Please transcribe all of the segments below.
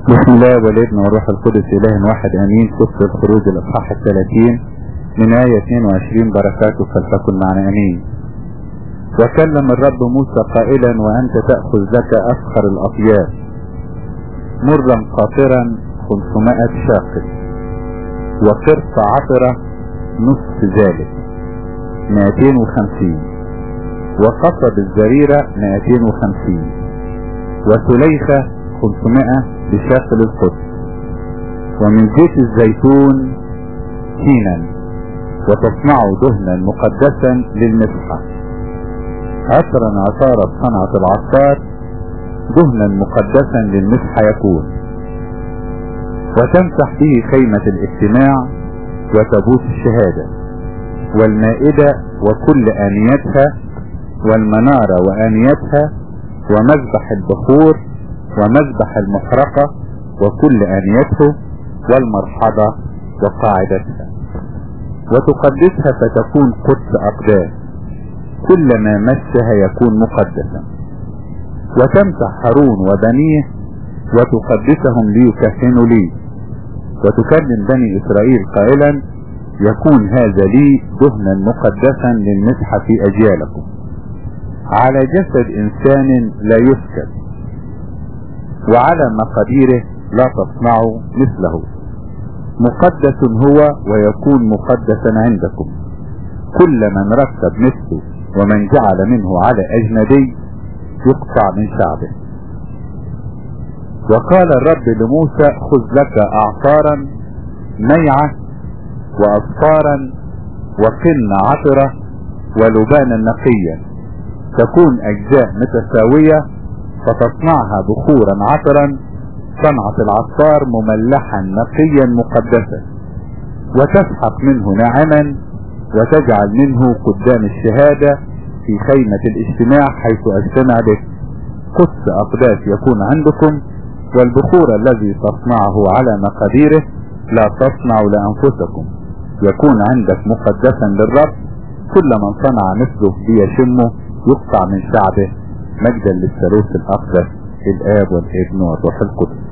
بسم الله والابن والروح القدس اله واحد امين سفر الخروج الاصحاح الثلاثين من آية 22 بركاته فلتكن معنا امين وكلم الرب موسى قائلا وانت تأخذ لك افخر الاطياب مرا قاطرا 500 شاقل وقرص عطرة نصف ذلك 250 وقصب الزريرة 250 وسليخة 500 بشاقل القدس ومن زيت الزيتون تينا وتصنعوا دهنا مقدسا للمسحة عطرا عطارة صنعة العطار دهنا مقدسا للمسحة يكون وتمسح به خيمة الاجتماع وتابوت الشهادة والمائدة وكل آنيتها والمنارة وآنيتها ومذبح البخور ومذبح المحرقة وكل آنيته والمرحضة وقاعدتها وتقدسها فتكون قدس أقداس كل ما مسها يكون مقدسا وتمسح هارون وبنيه وتقدسهم ليكهنوا لي وتكلم بني إسرائيل قائلا يكون هذا لي دهنا مقدسا للمسح في أجيالكم على جسد إنسان لا يسكت وعلى مقاديره لا تصنعوا مثله مقدس هو ويكون مقدسا عندكم كل من ركب مثله ومن جعل منه على أجنبي يقطع من شعبه وقال الرب لموسى خذ لك أعصارا ميعة وأصفارا وقن عطرة ولبانا نقيا تكون أجزاء متساوية فتصنعها بخورا عطرا صنعة العصار مملحا نقيا مقدسا وتسحق منه ناعما وتجعل منه قدام الشهادة في خيمة الاجتماع حيث أجتمع به قدس أقداس يكون عندكم والبخور الذي تصنعه على مقاديره لا تصنع لأنفسكم يكون عندك مقدسا للرب كل من صنع مثله ليشمه يقطع من شعبه مجدا للثالوث الأقدس الآب والابن والروح القدس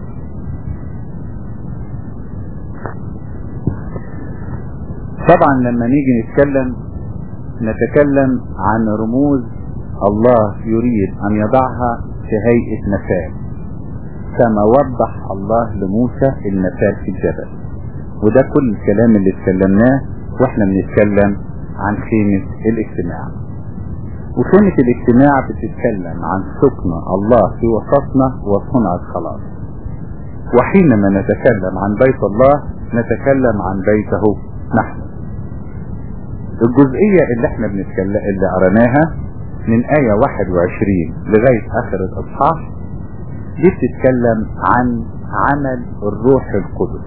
طبعا لما نيجي نتكلم نتكلم عن رموز الله يريد أن يضعها في هيئة مثال كما وضح الله لموسى المثال في الجبل وده كل الكلام اللي اتكلمناه واحنا بنتكلم عن خيمة الاجتماع وخيمة الاجتماع بتتكلم عن سكن الله في وسطنا وصنع الخلاص وحينما نتكلم عن بيت الله نتكلم عن بيته نحن الجزئية اللي احنا بنتكلم اللي قرناها من آية 21 لغاية آخر الإصحاح دي بتتكلم عن عمل الروح القدس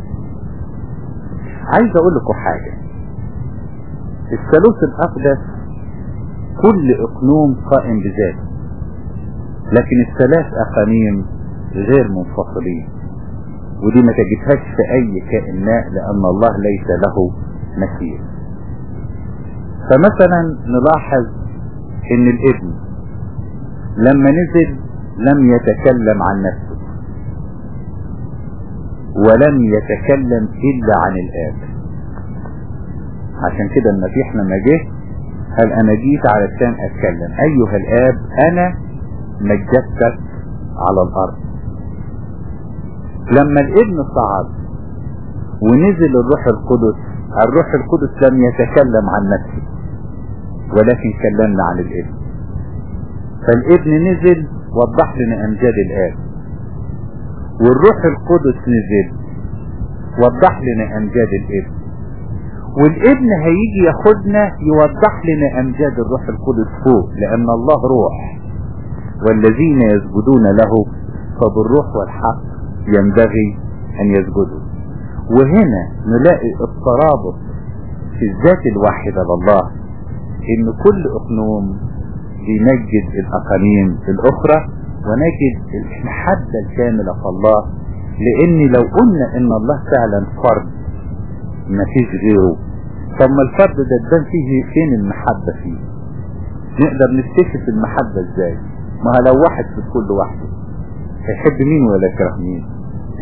عايز اقول لكم حاجة الثالوث الأقدس كل اقنوم قائم بذاته لكن الثلاث اقانيم غير منفصلين ودي ما تجدهاش في اي كائن ماء لان الله ليس له مثيل فمثلا نلاحظ ان الابن لما نزل لم يتكلم عن نفسه ولم يتكلم الا عن الاب عشان كده المسيح لما جه قال انا جيت علشان اتكلم ايها الاب انا مجدتك على الارض لما الابن صعد ونزل الروح القدس الروح القدس لم يتكلم عن نفسه ولكن كلمنا عن الابن فالابن نزل وضح لنا امجاد الاب والروح القدس نزل وضح لنا امجاد الابن والابن هيجي ياخدنا يوضح لنا امجاد الروح القدس فوق لان الله روح والذين يسجدون له فبالروح والحق ينبغي ان يسجدوا وهنا نلاقي الترابط في الذات الواحدة لله ان كل اقنوم بيمجد الاقانيم الاخرى ونجد المحبة الكاملة في الله لان لو قلنا ان الله فعلا فرد ما فيش غيره طب ما الفرد ده تبان فيه فين المحبة فيه نقدر نكتشف المحبة ازاي ما لو واحد في كل واحده هيحب مين ولا يكره مين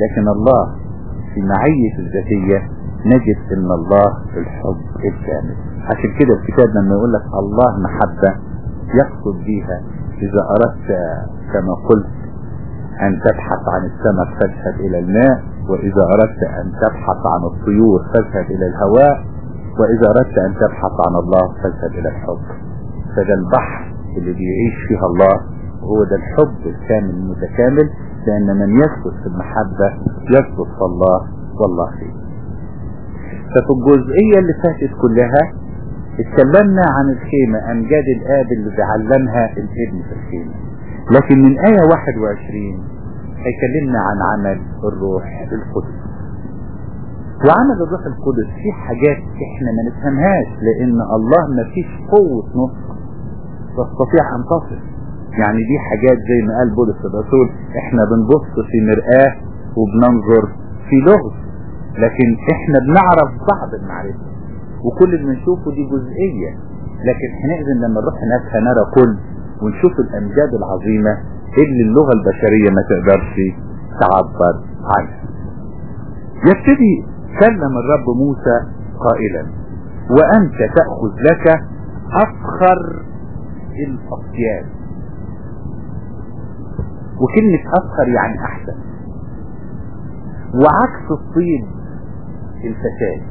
لكن الله في معية الذاتية نجد ان الله الحب الكامل عشان كده الكتاب لما يقول لك الله محبة يقصد بيها اذا اردت كما قلت ان تبحث عن السمك فاذهب الى الماء واذا اردت ان تبحث عن الطيور فاذهب الى الهواء واذا اردت ان تبحث عن الله فاذهب الى الحب فده البحر اللي بيعيش فيها الله هو ده الحب الكامل المتكامل لان من يثبت في المحبة يثبت في الله والله فيه ففي الجزئية اللي فاتت كلها اتكلمنا عن الخيمة امجاد الاب اللي بيعلمها الابن في الخيمة لكن من آية 21 هيكلمنا عن عمل الروح القدس وعمل الروح القدس فيه حاجات احنا ما نفهمهاش لان الله ما فيش قوة نطق تستطيع ان تصل يعني دي حاجات زي ما قال بولس الرسول احنا بنبص في مرآة وبننظر في لغز لكن احنا بنعرف بعض المعرفة وكل اللي بنشوفه دي جزئية لكن حينئذ لما نروح هناك هنرى كل ونشوف الامجاد العظيمة اللي اللغة البشرية ما تقدرش تعبر عنها يبتدي كلم الرب موسى قائلا وانت تأخذ لك افخر الاطياب وكلمة افخر يعني احسن وعكس الطيب الفساد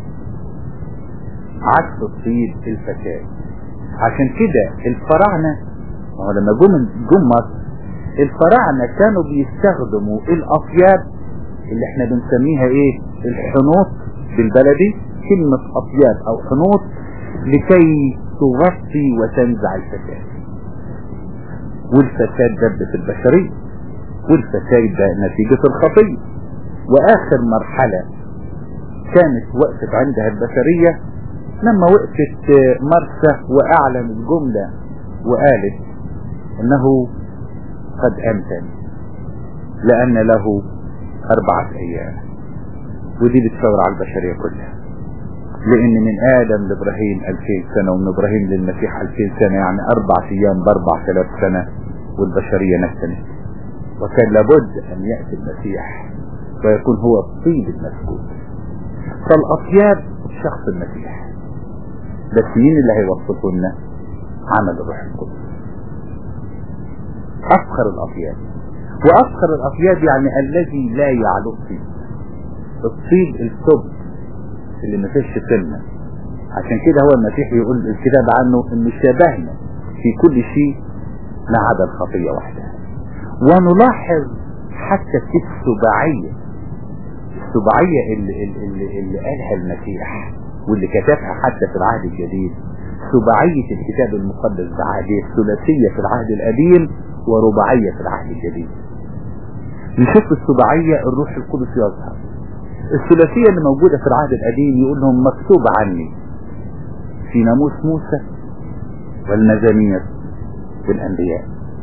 عكس الطيب الفساد عشان كده الفراعنة هو لما جم جم مصر الفراعنة كانوا بيستخدموا الاطياب اللي احنا بنسميها ايه الحنوط بالبلدي كلمة اطياب او حنوط لكي تغطي وتنزع الفساد والفساد دب في البشرية والفساد ده نتيجة الخطية واخر مرحلة كانت وقفت عندها البشرية لما وقفت مرسى واعلن الجملة وقالت انه قد امتن لان له اربعة ايام ودي بتشاور على البشرية كلها لان من ادم لابراهيم الفين سنة ومن ابراهيم للمسيح الفين سنة يعني اربع ايام باربع ثلاث سنة والبشرية نتنت وكان لابد ان يأتي المسيح ويكون هو الطيب المسكوت فالاطياب شخص المسيح بس مين اللي هيوصفه لنا عمل الروح القدس افخر الاطياب وافخر الاطياب يعني الذي لا يعلو الطيب الطيب الثبت اللي ما فيش كلمة عشان كده هو المسيح يقول الكتاب عنه ان شبهنا في كل شيء ما عدا الخطية وحدها ونلاحظ حتى في السباعية السباعية اللي, اللي, اللي قالها المسيح واللي كتبها حتى في العهد الجديد سباعية الكتاب المقدس بعهده الثلاثية في العهد القديم ورباعية في العهد الجديد نشوف السباعية الروح القدس يظهر الثلاثية اللي موجودة في العهد القديم يقول لهم مكتوب عني في ناموس موسى والمزامير والأنبياء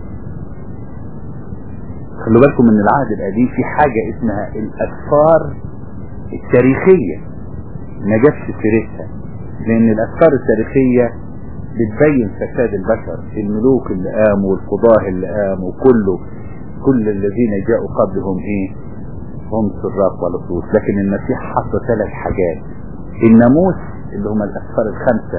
خلوا بالكم من العهد القديم في حاجة اسمها الأسفار التاريخية ما جابش سيرتها لأن الأسفار التاريخية بتبين فساد البشر الملوك اللي قاموا والقضاه اللي قاموا كله كل الذين جاءوا قبلهم ايه هم سراق ولصوص لكن المسيح حط ثلاث حاجات الناموس اللي هم الأسفار الخمسة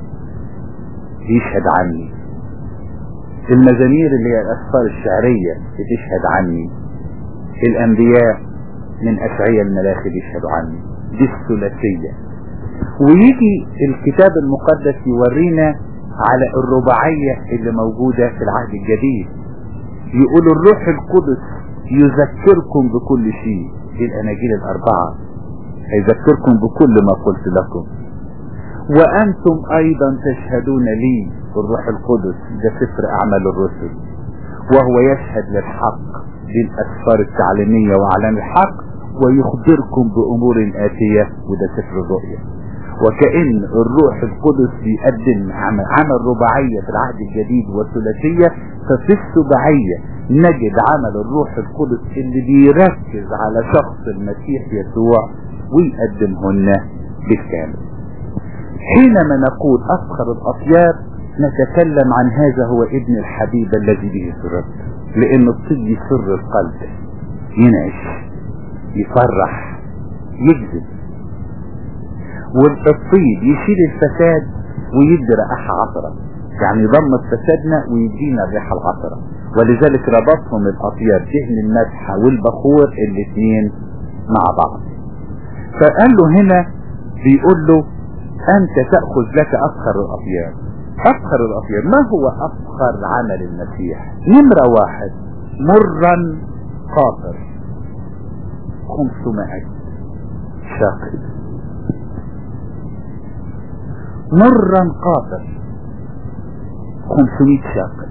يشهد عني المزامير اللي هي الأسفار الشعرية بتشهد عني الأنبياء من أشعية الملاخي بيشهدوا عني دي الثلاثية ويجي الكتاب المقدس يورينا على الرباعية اللي موجودة في العهد الجديد يقول الروح القدس يذكركم بكل شيء دي الأناجيل الأربعة هيذكركم بكل ما قلت لكم وأنتم أيضا تشهدون لي بالروح القدس ده سفر أعمال الرسل وهو يشهد للحق بالأسفار التعليمية وأعلام الحق ويخبركم بأمور آتية وده سفر الرؤيا وكأن الروح القدس بيقدم عمل, عمل رباعية في العهد الجديد والثلاثية ففي السباعية نجد عمل الروح القدس اللي بيركز على شخص المسيح يسوع ويقدمهن بالكامل حينما نقول أفخر الأطياب نتكلم عن هذا هو ابن الحبيب الذي به سررت لأن الطب سر القلب ينعش يفرح يجذب والطيب يشيل الفساد ويدي رائحة عطرة يعني يضمد فسادنا ويدينا الريحة العطرة ولذلك ربطهم الأطياب دهن المسحة والبخور الاثنين مع بعض فقال له هنا بيقول له أنت تأخذ لك أفخر الأطياب أفخر الأطياب ما هو أفخر عمل المسيح نمرة واحد مرا قاطر 500 شاقل مرا قاطر 500 شاقل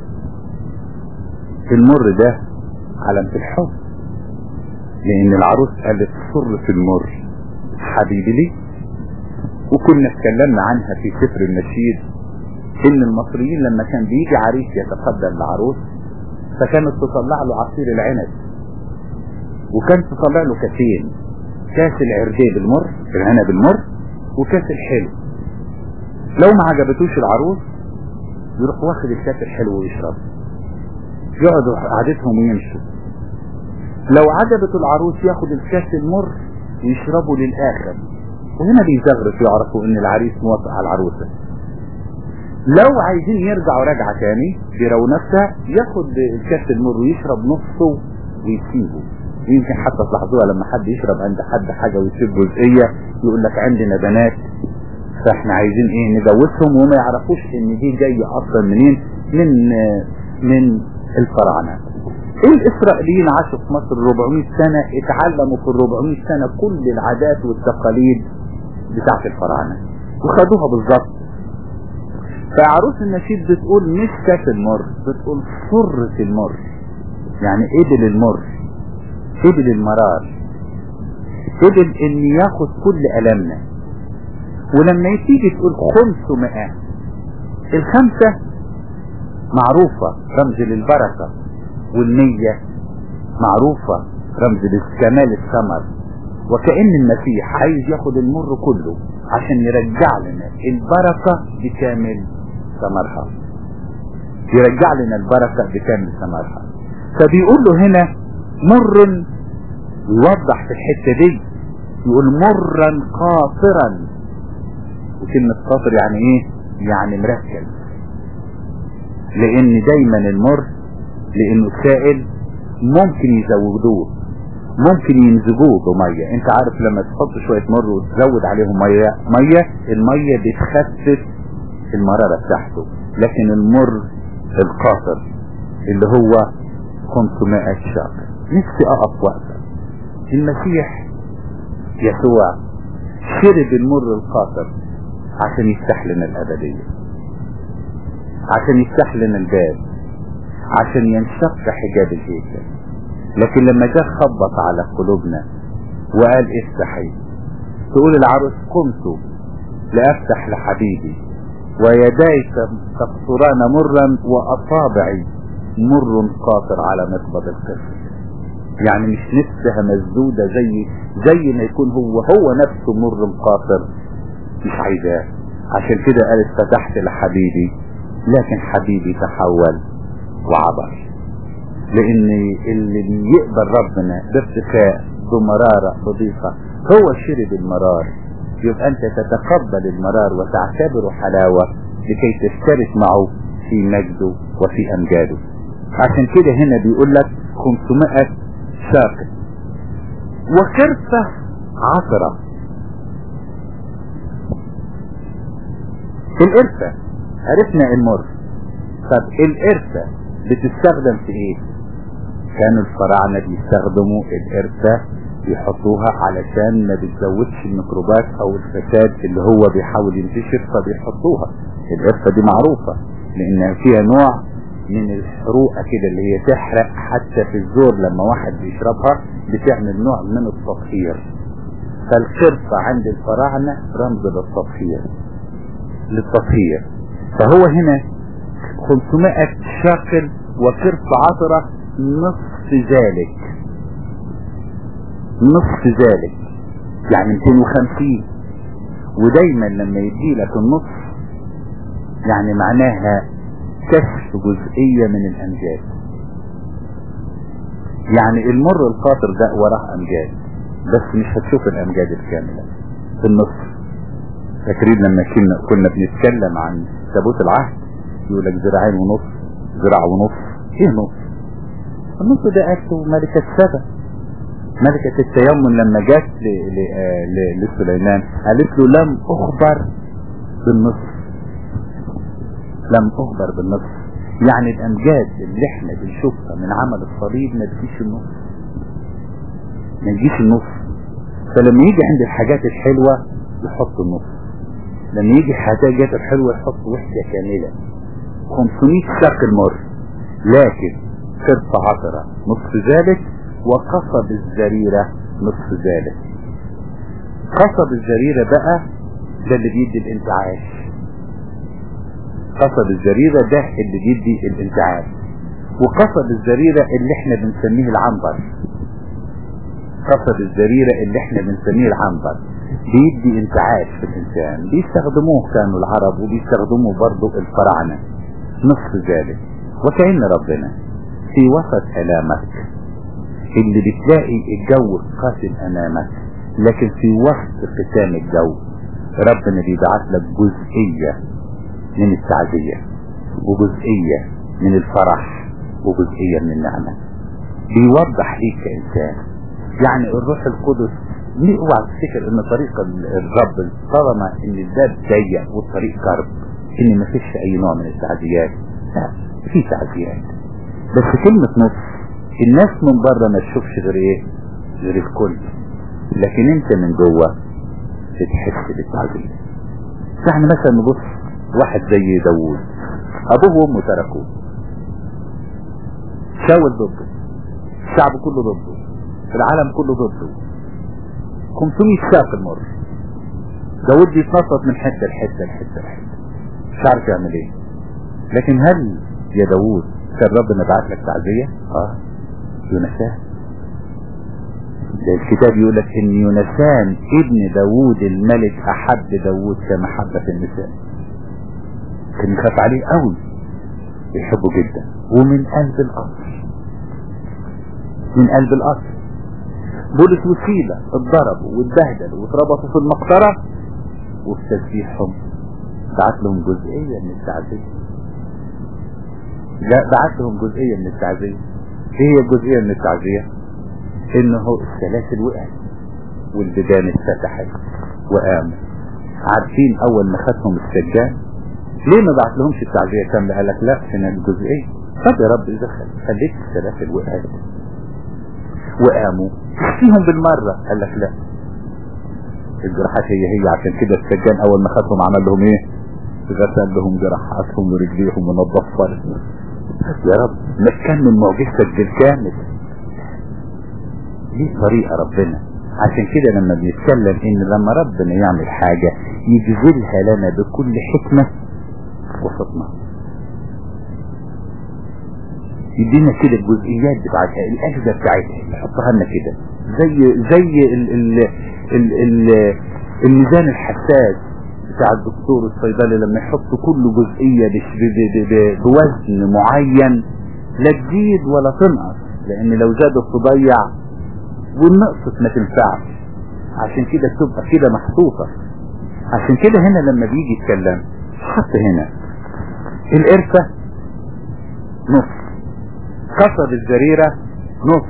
المر ده علامة الحب لأن العروس قالت سر في المر حبيبي لي وكنا اتكلمنا عنها في سفر النشيد ان المصريين لما كان بيجي عريس يتقدم لعروس فكانت تطلع له عصير العنب وكانت تطلع له كاسين كاس العرجيه بالمر العنب المر وكاس الحلو لو ما عجبتوش العروس يروح واخد الكاس الحلو ويشرب يقعدوا قعدتهم ويمشوا لو عجبت العروس ياخد الكاس المر ويشربه للاخر وهنا بيزغرف يعرفوا ان العريس موافق على العروسة لو عايزين يرجعوا رجعة تاني بيروا نفسها ياخد الكاس المر ويشرب نصه ويسيبه يمكن حتى تلاحظوها لما حد يشرب عند حد حاجة ويسيب جزئية يقول لك عندنا بنات فاحنا عايزين ايه نجوزهم وما يعرفوش ان دي جاية اصلا منين من من الفراعنة الاسرائيليين عاشوا في مصر 400 سنة اتعلموا في ال 400 سنة كل العادات والتقاليد بتاعت الفراعنة وخدوها بالظبط فعروس النشيد بتقول مش كاس المر بتقول سرة المر يعني قبل المر قبل المرار قبل ان ياخد كل ألمنا ولما تيجي تقول 500 الخمسة معروفة رمز للبركة والنية معروفة رمز لكمال الثمر وكأن المسيح عايز ياخد المر كله عشان يرجع لنا البركة بكامل ثمرها يرجع لنا البركة بكامل ثمرها فبيقول له هنا مر يوضح في الحتة دي يقول مرا قاطرا وكلمة قاطر يعني ايه يعني مركز لان دايما المر لانه سائل ممكن يزودوه ممكن يمزجوه بمية انت عارف لما تحط شوية مر وتزود عليهم مية مية المية بتخفف المرارة بتاعته لكن المر القاطر اللي هو 500 شاقل نفسي اقف وقفة المسيح يسوع شرب المر القاطر عشان يفتح لنا الابدية عشان يفتح لنا الباب عشان ينشق حجاب الهيكل لكن لما جاء خبط على قلوبنا وقال افتحي تقول العروس قمت لأفتح لحبيبي ويداي تقصران مرا وأصابعي مر قاطر على مقبض القفل يعني مش نفسها مسدودة زي زي ما يكون هو هو نفسه مر قاطر مش عايزاه عشان كده قالت فتحت لحبيبي لكن حبيبي تحول وعبر لان اللي بيقبل ربنا بارتخاء بمرارة بضيقة هو شرب المرار يبقى انت تتقبل المرار وتعتبره حلاوة لكي تشترك معه في مجده وفي امجاده عشان كده هنا بيقول لك 500 ساقط وكرفة عطرة القرفة عرفنا المر طب القرفة بتستخدم في ايه كانوا الفراعنة بيستخدموا القرفة يحطوها علشان ما بتزودش الميكروبات او الفساد اللي هو بيحاول ينتشر فبيحطوها القرفة دي معروفة لان فيها نوع من الحروقة كده اللي هي تحرق حتى في الزور لما واحد بيشربها بتعمل نوع من التطهير فالقرفة عند الفراعنة رمز للتطهير للتطهير فهو هنا 500 شاقل وكرف عطرة نصف ذلك نصف ذلك يعني 250 ودايما لما يدي لك النصف يعني معناها كشف جزئية من الأمجاد يعني المر الخاطر ده وراه أمجاد بس مش هتشوف الامجاد الكاملة في النص فاكرين لما كنا كنا بنتكلم عن تابوت العهد يقول لك ذراعين ونص ذراع ونص ايه نص النص ده قالته ملكة سبا ملكة التيمم لما جت ل- ل- آه ل- لسليمان قالت له لم اخبر بالنصف لم اخبر بالنصف يعني الامجاد اللي احنا بنشوفها من عمل الصليب ما تجيش النص ما يجيش النص فلما يجي عند الحاجات الحلوة يحط النص لما يجي الحاجات الحلوة يحط وحدة كاملة 500 ساق المر لكن صرف عطرة نصف ذلك وقصب الزريرة نصف ذلك قصب الزريرة بقى ده اللي بيدي الانتعاش قصب الزريرة ده اللي بيدي الانتعاش وقصب الزريرة اللي احنا بنسميه العنبر قصب الزريرة اللي احنا بنسميه العنبر بيدي انتعاش في الانسان بيستخدموه كانوا العرب وبيستخدموه برضو الفراعنة نصف ذلك وكأن ربنا في وسط ألامك اللي بتلاقي الجو قاتل أمامك لكن في وسط قتال الجو ربنا بيبعت لك جزئية من التعزية وجزئية من الفرح وجزئية من النعمة بيوضح ليك كإنسان يعني الروح القدس ليه اوعى تفتكر ان طريق الرب طالما ان الباب ضيق والطريق كرب ان ما فيش اي نوع من التعزيات لا في تعزيات بس كلمة نص الناس من بره ما تشوفش غير ايه غير الكل لكن انت من جوه بتحس بالتعزية يعني مثلا نبص واحد زي داوود ابوه وامه تركوه شاول ضده الشعب كله ضده العالم كله ضده 500 ساق المر داود بيتنطط من حته لحته لحته لحته مش عارف يعمل ايه لكن هل يا داود كان ربنا بعت لك تعزيه؟ اه يونسان ده الكتاب يقول لك ان يونسان ابن داود الملك احب داود كمحبة النساء كان يخاف عليه قوي بيحبه جدا ومن قلب القصر من قلب القصر بولس وسيلة اتضربوا واتبهدلوا واتربطوا في المقطرة وفي تسبيحهم بعت لهم جزئية من التعزية لا بعت لهم جزئية من التعزية ايه هي الجزئية من التعزية انه السلاسل وقعت والبيبان اتفتحت وقاموا عارفين اول ما خدهم السجان ليه ما بعت لهمش التعزية كاملة قال لك لا هنا الجزئية طب يا رب اذا خليت السلاسل وقعت وقاموا فيهم بالمرة قال لك لا الجراحات هي هي عشان كده السجان اول ما خدهم عمل لهم ايه غسل لهم جراحاتهم ورجليهم ونظفها يا رب ما تكمل معجزتك بالكامل دي طريقة ربنا عشان كده لما بنتكلم ان لما ربنا يعمل حاجة يجزلها لنا بكل حكمة وسطنا يدينا كده الجزئيات بتاعتها الاجزاء بتاعتها يحطها لنا كده زي زي ال ال ال ال الميزان الحساس بتاع الدكتور الصيدلي لما يحط كل جزئية بش- ب- ب- ب- بوزن معين لا تزيد ولا تنقص لان لو زادت تضيع والنقصت ما تنفعش عشان كده تبقى كده محطوطة عشان كده هنا لما بيجي يتكلم حط هنا القرفة نص قصب الزريرة نص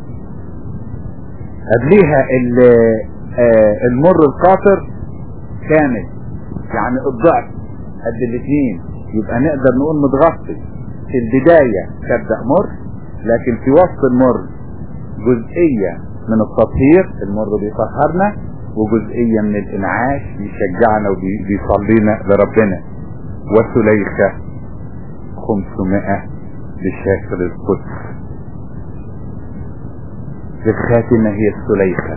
قبليها ال- آه، المر القاطر كامل يعني الضعف قد الاثنين يبقى نقدر نقول متغطي في البداية تبدأ مر لكن في وسط المر جزئية من التطهير المر بيطهرنا وجزئية من الانعاش بيشجعنا وبيصلينا لربنا وسليخة 500 لشاكر القدس الخاتمة هي السليخة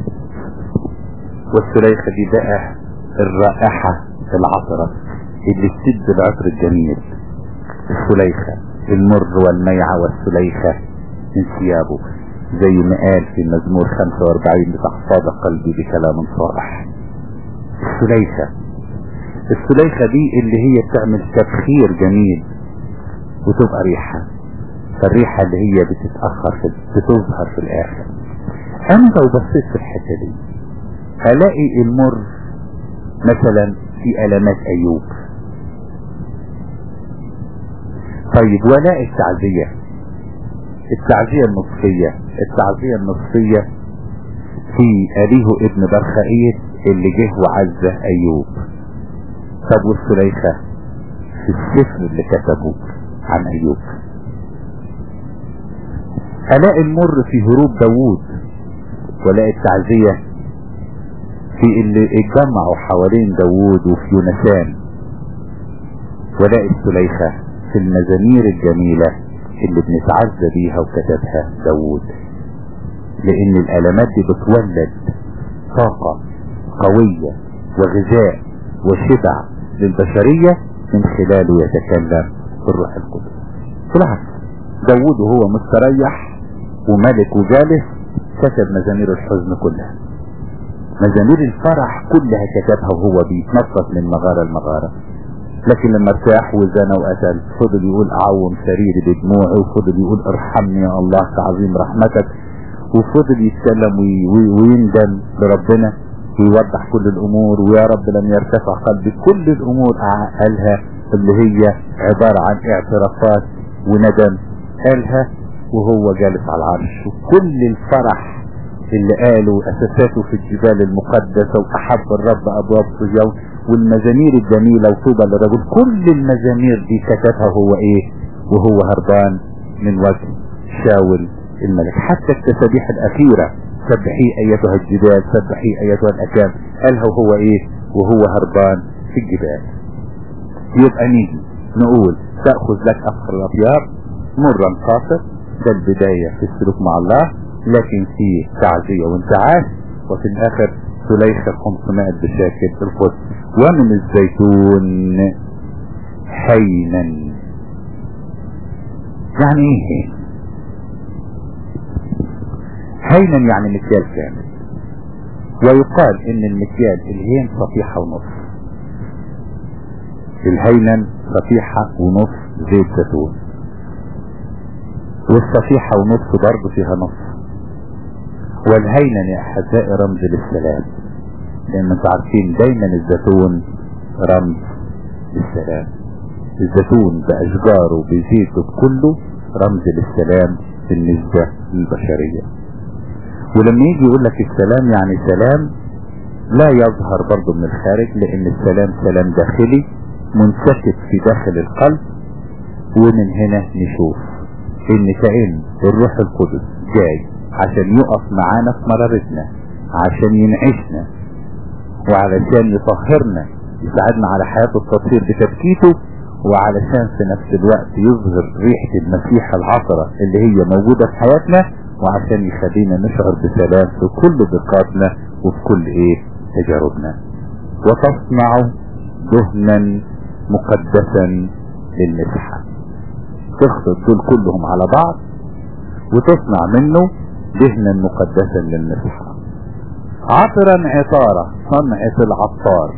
والسليخة دي بقى الرائحة العطرة اللي بتدي العطر الجميل السليخة المر والميعة والسليخة من ثيابه زي ما قال في المزمور 45 بتحفظ قلبي بكلام صالح السليخة السليخة دي اللي هي بتعمل تبخير جميل وتبقى ريحة فالريحة اللي هي بتتأخر في بتظهر في الآخر انا لو بصيت في الحتة دي هلاقي المر مثلا في ألمات أيوب طيب ولاء التعزية التعزية النصفية التعزية النصفية في أليه ابن برخائيل اللي جه وعزه أيوب طب والسليخة في السفر اللي كتبه عن أيوب ألاقي المر في هروب داوود ولاقي التعزية في اللي اتجمعوا حوالين داوود وفي يونسان ولاقي السليخة في المزامير الجميلة اللي بنتعزى بيها وكتبها داوود لان الالمات دي بتولد طاقة قوية وغذاء وشبع للبشرية من خلاله يتكلم الروح القدس بالعكس داوود وهو مستريح وملك وجالس كتب مزامير الحزن كلها مزامير الفرح كلها كتبها وهو بيتنطط من مغارة لمغارة لكن لما ارتاح وزنى وقتل فضل يقول اعوم سريري بدموعي وفضل يقول ارحمني يا الله كعظيم رحمتك وفضل يتكلم ويندم لربنا ويوضح كل الامور ويا رب لم يرتفع قلبي كل الامور قالها اللي هي عبارة عن اعترافات وندم قالها وهو جالس على العرش وكل الفرح اللي قالوا اساساته في الجبال المقدسة واحب الرب ابواب صهيون والمزامير الجميلة وطوبى للرجل كل المزامير دي كتبها هو ايه وهو هربان من وجه شاول الملك حتى التسابيح الاخيرة سبحي ايتها الجبال سبحي ايتها الاكام قالها وهو ايه وهو هربان في الجبال يبقى نيجي نقول تأخذ لك افخر الابيار مرا قاصر ده البداية في السلوك مع الله لكن في تعزية وانتعاش وفي الاخر سليخة 500 بشاكل القدس ومن الزيتون حينا يعني ايه هينا يعني مكيال كامل ويقال ان المكيال الهين صفيحة ونصف الهينن صفيحة ونصف زيت زيتون والصفيحة ونصف برضه فيها نصف والهينن يا احبائي رمز للسلام لان انتوا عارفين دايما الزيتون رمز للسلام الزيتون باشجاره بزيته بكله رمز للسلام بالنسبة للبشرية ولما يجي يقول لك السلام يعني سلام لا يظهر برضه من الخارج لان السلام سلام داخلي منسكب في داخل القلب ومن هنا نشوف ان كأن الروح القدس جاي عشان يقف معانا في مرارتنا عشان ينعشنا وعلشان يطهرنا يساعدنا على حياة التطهير بتبكيته وعلشان في نفس الوقت يظهر ريحة المسيح العطرة اللي هي موجودة في حياتنا وعشان يخلينا نشعر بسلام في كل ضيقاتنا وفي كل ايه تجاربنا وتصنع دهنا مقدسا للمسحة تخلط دول كلهم على بعض وتصنع منه دهنا مقدسا للمسحة عطرا عطارة صنعة العطار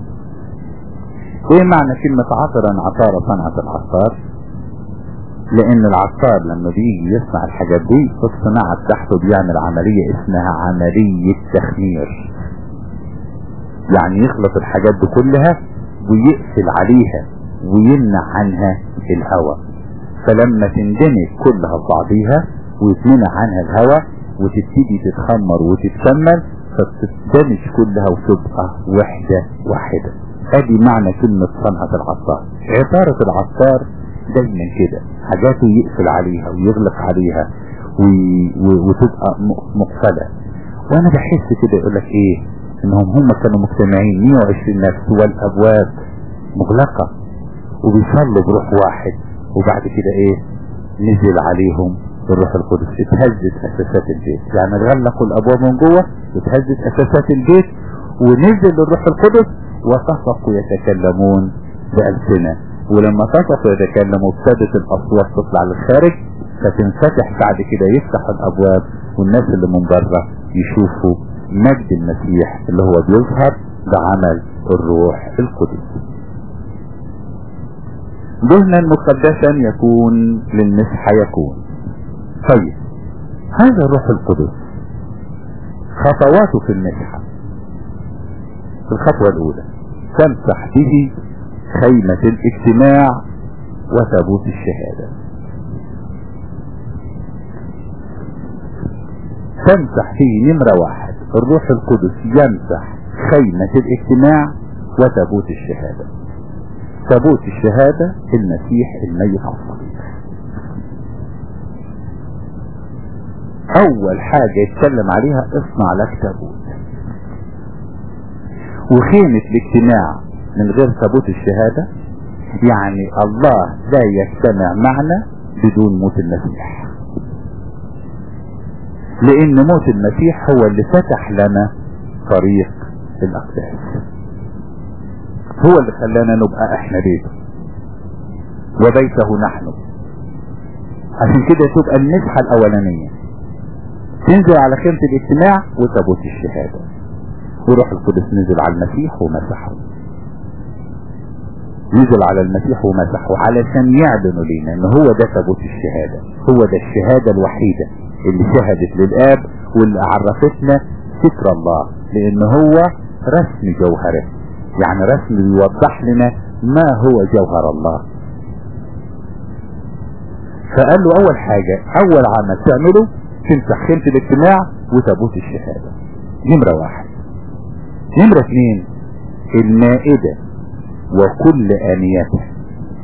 ايه معنى كلمة عطرا عطارة صنعة العطار لان العطار لما بيجي يصنع الحاجات دي في الصناعة بتاعته بيعمل عملية اسمها عملية تخمير يعني يخلط الحاجات دي كلها ويقفل عليها ويمنع عنها الهواء فلما تندمج كلها في بعضيها ويتمنع عنها الهواء وتبتدي تتخمر وتتكمل فبتندمج كلها وتبقى وحدة واحدة ادي معنى كلمة صنعة العطار عطارة العطار دايما كده حاجاته يقفل عليها ويغلق عليها وي... و... وتبقى مقفلة وانا بحس كده يقول لك ايه انهم هم كانوا مجتمعين 120 نفس والابواب مغلقة وبيصلوا بروح واحد وبعد كده ايه نزل عليهم الروح القدس اتهزت اساسات البيت يعني غلقوا الابواب من جوه اتهزت اساسات البيت ونزل الروح القدس وصفقوا يتكلمون بألسنة ولما صفقوا يتكلموا ابتدت الاصوات تطلع للخارج فتنفتح بعد كده يفتح الابواب والناس اللي من بره يشوفوا مجد المسيح اللي هو بيظهر بعمل الروح القدس دهنا مقدسا يكون للمسحة يكون طيب هذا الروح القدس خطواته في المسحة الخطوة الأولى تمسح به خيمة الاجتماع وتابوت الشهادة تمسح فيه نمرة واحد الروح القدس يمسح خيمة الاجتماع وتابوت الشهادة تابوت الشهادة المسيح الميت على الصليب اول حاجة يتكلم عليها اصنع لك تابوت وخيمة الاجتماع من غير تابوت الشهادة يعني الله لا يجتمع معنا بدون موت المسيح لان موت المسيح هو اللي فتح لنا طريق الاقداس هو اللي خلانا نبقى احنا بيته وبيته نحن عشان كده تبقى المسحة الاولانية تنزل على خيمة الاجتماع وتابوت الشهادة وروح القدس نزل على المسيح ومسحه نزل على المسيح ومسحه علشان يعلنوا لينا ان هو ده تابوت الشهادة هو ده الشهادة الوحيدة اللي شهدت للآب واللي عرفتنا ستر الله لان هو رسم جوهره يعني رسم بيوضح لنا ما هو جوهر الله فقال له اول حاجة اول عمل تعمله تمسح خيمة الاجتماع وتابوت الشهادة نمرة واحد نمرة اثنين المائدة وكل آنيتها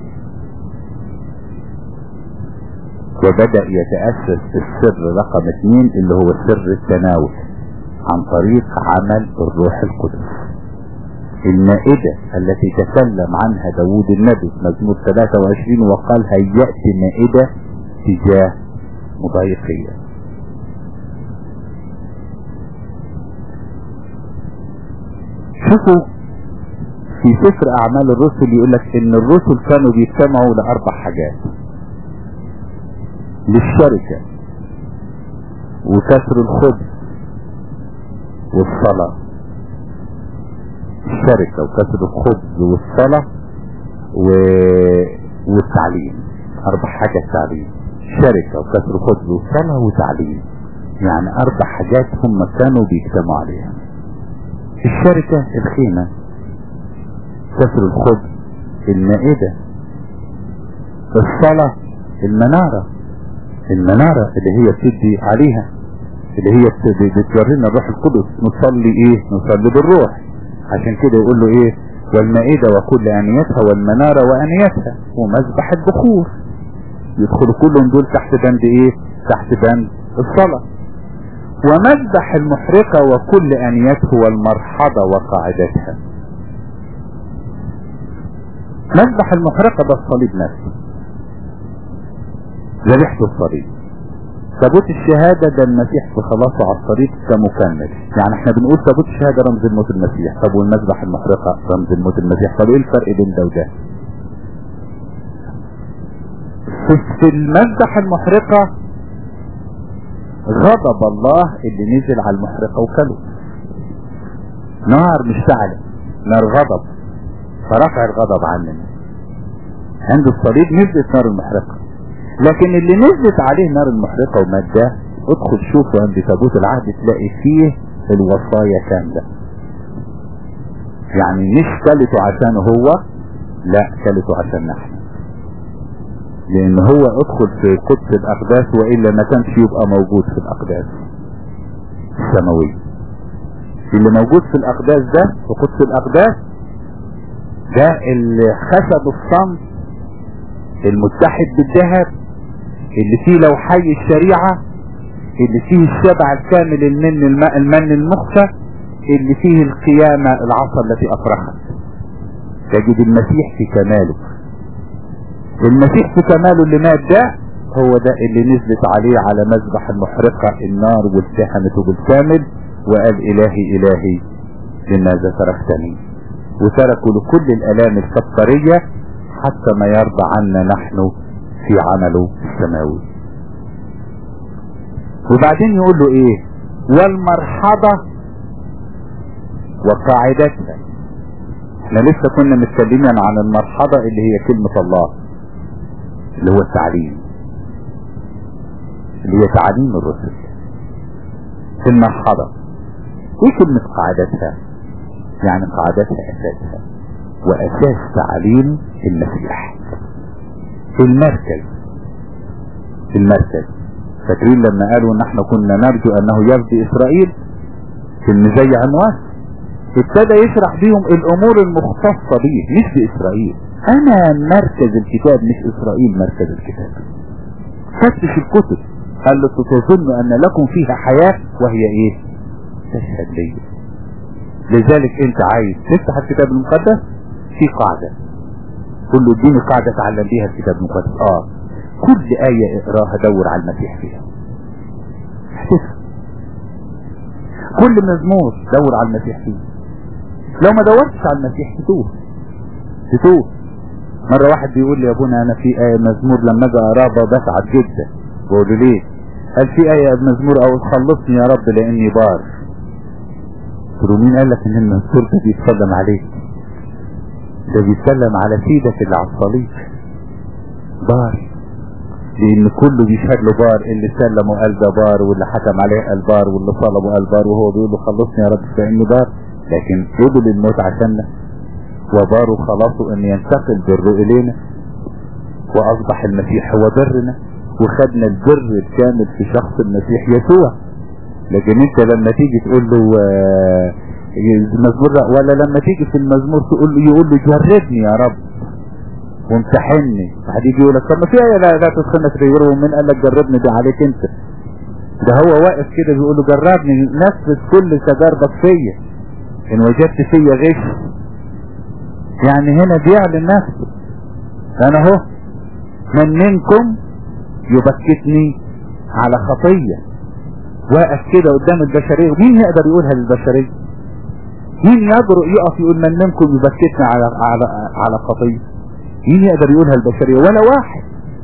وبدأ يتأسس السر رقم اثنين اللي هو سر التناول عن طريق عمل الروح القدس المائدة التي تكلم عنها داود النبي في مزمور 23 وقال هيأت مائدة تجاه مضايقية شوفوا في سفر اعمال الرسل يقول لك ان الرسل كانوا بيجتمعوا لاربع حاجات للشركة وكسر الخبز والصلاة الشركة وكسر الخبز والصلاة و... والتعليم اربع حاجات تعليم شركة وكسر الخبز والصلاة وتعليم يعني اربع حاجات هم كانوا بيجتمعوا عليها الشركة الخيمة كسر الخبز المائدة الصلاة المنارة المنارة اللي هي بتدي عليها اللي هي بتورينا الروح القدس نصلي ايه نصلي بالروح عشان كده يقول له ايه والمائدة وكل انيتها والمنارة وانيتها ومذبح البخور يدخلوا كلهم دول تحت بند ايه تحت بند الصلاة ومذبح المحرقة وكل انيته والمرحضة وقاعدتها مذبح المحرقة ده الصليب نفسه ذبيحة الصليب تابوت الشهادة ده المسيح في خلاصه على الصليب كمكمل يعني احنا بنقول تابوت الشهادة رمز الموت المسيح طب والمذبح المحرقة رمز الموت المسيح طب ايه الفرق بين ده وده في المذبح المحرقة غضب الله اللي نزل على المحرقة وكله نار مشتعلة نار غضب فرفع الغضب عننا عند الصليب نزلت نار المحرقة لكن اللي نزلت عليه نار المحرقة ومادة ادخل شوفه عند تابوت العهد تلاقي فيه الوصايا كاملة يعني مش كلته عشان هو لا كلته عشان نحن لان هو ادخل في قدس الاقداس والا ما كانش يبقى موجود في الاقداس السماوية اللي موجود في الاقداس ده في قدس الاقداس ده اللي خشب الصمت المتحد بالذهب اللي فيه لو حي الشريعة اللي فيه الشبع الكامل المن الماء المن المخفى اللي فيه القيامة العصا التي افرخت تجد المسيح في كماله المسيح في كماله اللي مات ده هو ده اللي نزلت عليه على مذبح المحرقة النار والتهمته بالكامل وقال الهي الهي لماذا تركتني وتركوا لكل الالام الكفارية حتى ما يرضى عنا نحن في عمله السماوي وبعدين يقول له ايه والمرحبة وقاعدتها احنا لسه كنا متكلمين عن المرحبة اللي هي كلمة الله اللي هو التعليم اللي هي تعليم الرسل في المرحبة ايه كلمة قاعدتها يعني قاعدتها اساسها واساس تعليم المسيح المركز المركز فاكرين لما قالوا ان احنا كنا نرجو انه يفدي اسرائيل في زي عنوان ابتدى يشرح بيهم الامور المختصة بيه مش باسرائيل انا مركز الكتاب مش اسرائيل مركز الكتاب فتش الكتب قال له تظن ان لكم فيها حياة وهي ايه تشهد لي لذلك انت عايز تفتح الكتاب المقدس في قاعدة قل له اديني قاعدة اتعلم بيها الكتاب المقدس اه كل آية اقراها دور على المسيح فيها هتفهم كل مزمور دور على المسيح فيه لو ما دورتش على المسيح تتوه تتوه مرة واحد بيقول لي يا ابونا انا في آية مزمور لما اجي اقراها بسعد جدا بقول له ليه قال في آية مزمور او خلصني يا رب لاني بار قلت له مين قال لك ان المزمور ده بيتسلم عليك ده بيتسلم على سيدك اللي على الصليب بار لان كله بيشهد له بار اللي سلمه قال ده بار واللي حكم عليه قال بار واللي صلبه قال بار وهو بيقول له خلصني يا رب فاني بار لكن قبل الموت عشاننا وبار خلاصه ان ينتقل بره الينا واصبح المسيح هو برنا وخدنا البر الكامل في شخص المسيح يسوع لكن انت لما تيجي تقول له آه المزمور ولا لما تيجي في المزمور تقول له يقول له جربني يا رب وامتحني واحد يجي يقول لك طب ما في ايه لا لا تدخلنا في غيره ومن قال لك جربني ده عليك انت ده هو واقف كده بيقول له جربني نفذ كل تجاربك فيا ان وجدت فيا غش يعني هنا بيعلن نفسه انا اهو من منكم يبكتني على خطية واقف كده قدام البشرية ومين يقدر يقولها للبشرية مين يقدر يقف يقول من منكم يبكتني على على على خطية مين يقدر يقولها البشرية ولا واحد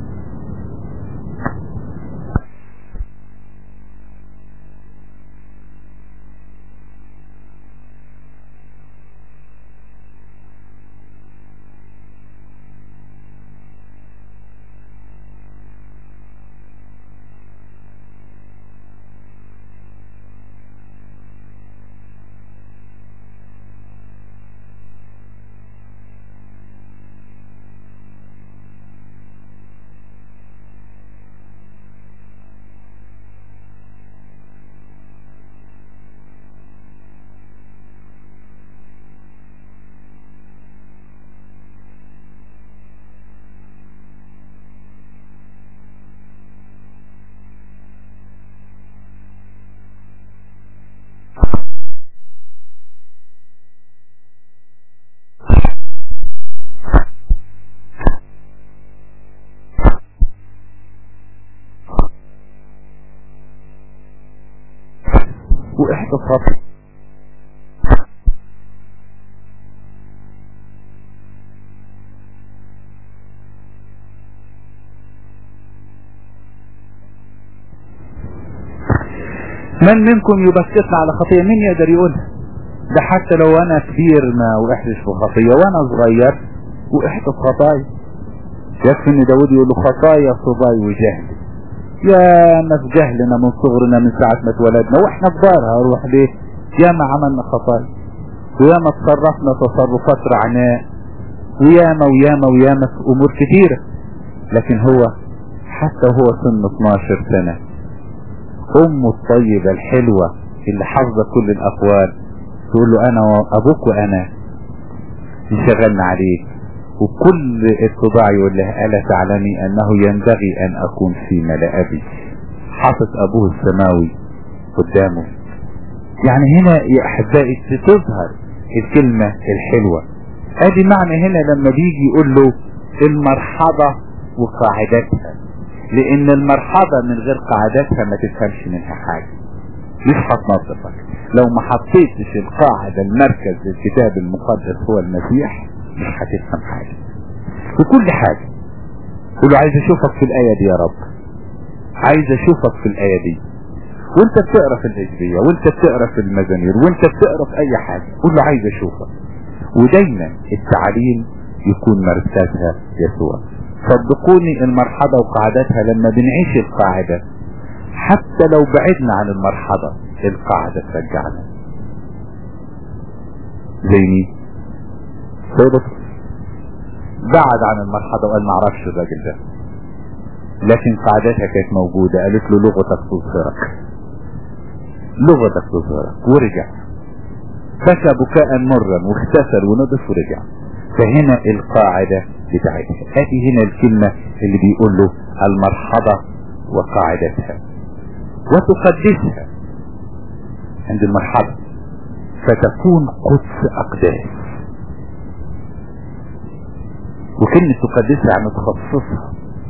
واحتصاب من منكم يبكتنا على خطية مين يقدر يقولها ده حتى لو انا كبير ما وقحتش في خطية وانا صغير وقحت في خطايا يكفي ان داود يقول له خطايا صباي وجهل يا ما في جهلنا من صغرنا من ساعة ما اتولدنا واحنا في دارها اروح ليه يا ما عملنا خطايا ويا ما تصرفنا تصرفات رعناء وياما وياما وياما في امور كتيرة لكن هو حتى هو سن 12 سنة امه الطيبة الحلوة اللي حافظة كل الاقوال تقول له انا ابوك وانا انشغلنا عليك وكل اتباع يقول له ألا تعلمي أنه ينبغي أن أكون في ملا أبي حاطط أبوه السماوي قدامه يعني هنا يا أحبائي تظهر الكلمة الحلوة ادي معنى هنا لما بيجي يقول له المرحضة وقاعدتها لان المرحضة من غير قاعدتها ما تفهمش منها حاجة مش هتنظفك لو ما حطيتش القاعدة المركز للكتاب المقدس هو المسيح مش هتفهم حاجة في كل حاجة قول له عايز اشوفك في الآية دي يا رب عايز اشوفك في الآية دي وانت بتقرا في الإجبية وانت بتقرا في المزامير وانت بتقرا في اي حاجة قول له عايز اشوفك ودايما التعليم يكون مركزها يسوع صدقوني المرحلة وقاعدتها لما بنعيش القاعدة حتى لو بعدنا عن المرحلة القاعدة ترجعنا زي مين سيدة بعد عن المرحلة وقال ما اعرفش الراجل ده لكن سعادتها كانت موجودة قالت له لغتك تظهرك لغتك تظهرك ورجع بكى بكاء مرا واغتسل ونضف ورجع فهنا القاعدة بتاعتها ادي هنا الكلمة اللي بيقول له المرحبة وقاعدتها وتقدسها عند المرحبة فتكون قدس اقداس وكلمة تقدسها يعني تخصصها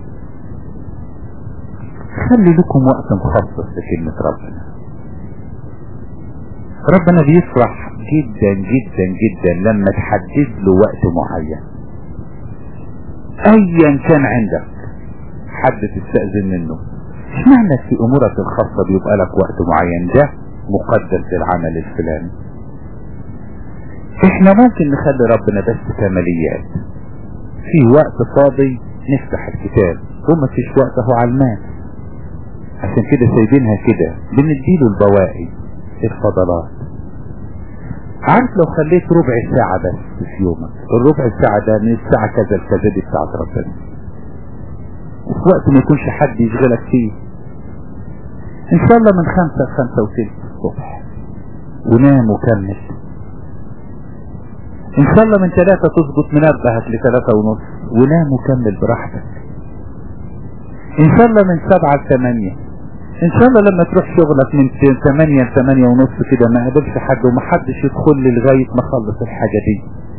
خلي لكم وقت مخصص لكلمة ربنا ربنا بيفرح جدا جدا جدا لما تحدد له وقت معين ايا كان عندك حد تستأذن منه اشمعنى في امورك الخاصة بيبقى لك وقت معين ده مقدس العمل الفلاني احنا ممكن نخلي ربنا بس كماليات في وقت فاضي نفتح الكتاب وما فيش وقت اهو على المال عشان كده سايبينها كده بنديله البواقي الفضلات عارف لو خليت ربع ساعة بس في يومك الربع ساعة ده من الساعة كذا لكذا دي بتاعت ربنا وفي وقت ما يكونش حد يشغلك فيه ان شاء الله من خمسة لخمسة وثلث الصبح ونام وكمل ان شاء الله من ثلاثة تظبط منبهك لثلاثة ونص ونام وكمل براحتك ان شاء الله من سبعة لثمانية ان شاء الله لما تروح شغلك من ثمانية لثمانية ونص كده ما قابلش حد ومحدش يدخل لي لغاية ما اخلص الحاجة دي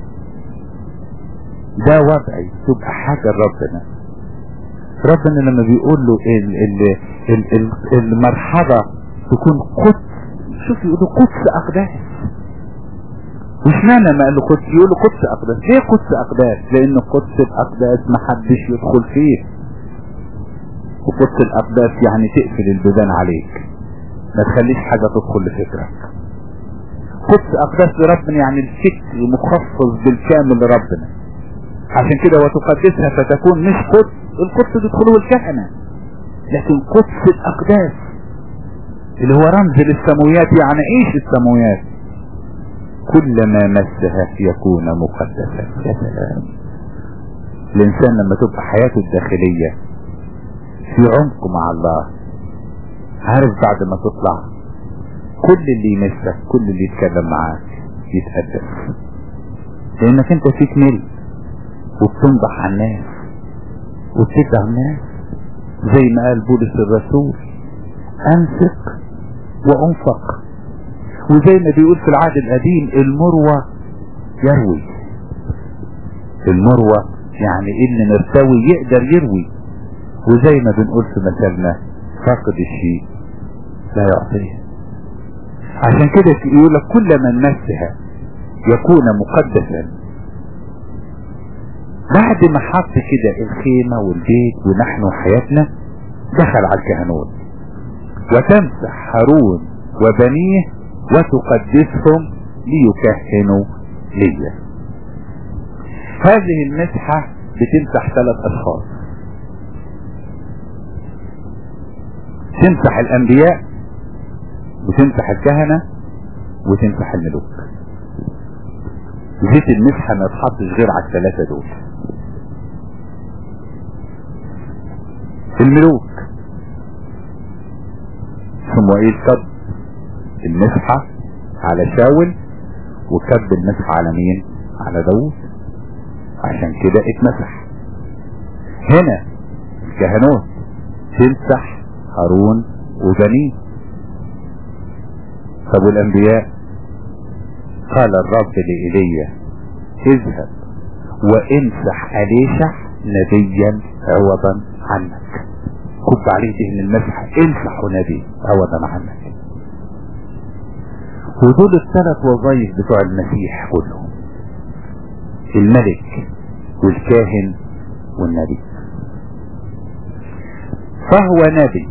ده وضعي تبقى حاجة ربنا ربنا لما بيقول له ال ال ال ال المرحبة تكون قدس شوف يقول له قدس اقداس مش معنى ما قال له قدس يقول له قدس اقداس ليه قدس اقداس لان قدس الاقداس ما حدش يدخل فيه وقدس الاقداس يعني تقفل البيبان عليك ما تخليش حاجة تدخل لفكرك قدس اقداس لربنا يعني الفكر مخصص بالكامل لربنا عشان كده وتقدسها فتكون مش قدس القدس تدخله الكهنة لكن قدس الاقداس اللي هو رمز للسمويات يعني ايش السمويات كلما مسها يكون مقدسا يا سلام الانسان لما تبقى حياته الداخلية في عمق مع الله عارف بعد ما تطلع كل اللي يمسك كل اللي يتكلم معاك يتقدس لانك انت فيك ملك وبتنضح على الناس وبتدعى الناس زي ما قال بولس الرسول انفق وانفق وزي ما بيقول في العهد القديم المروة يروي المروة يعني ان نرتوي يقدر يروي وزي ما بنقول في مثلنا فاقد الشيء لا يعطيه عشان كده يقول لك كل من مسها يكون مقدسا بعد ما حط كده الخيمة والبيت ونحن وحياتنا دخل على الكهنوت وتمسح هارون وبنيه وتقدسهم ليكهنوا لي هذه المسحة بتمسح ثلاث اشخاص تمسح الانبياء وتمسح الكهنة وتمسح الملوك زيت المسحة ما تحطش غير على الثلاثة دول الملوك ثم ايه كب المسحة على شاول وكب المسحة على مين على داوود عشان كده اتمسح هنا الكهنوت تمسح هارون وبنيه طب والانبياء قال الرب لإيليا اذهب وامسح أليشع نبيا عوضا عنك كب عليه دهن المسح امسح نبي عوضا عنك ودول الثلاث وظائف بتوع المسيح كلهم الملك والكاهن والنبي فهو نبي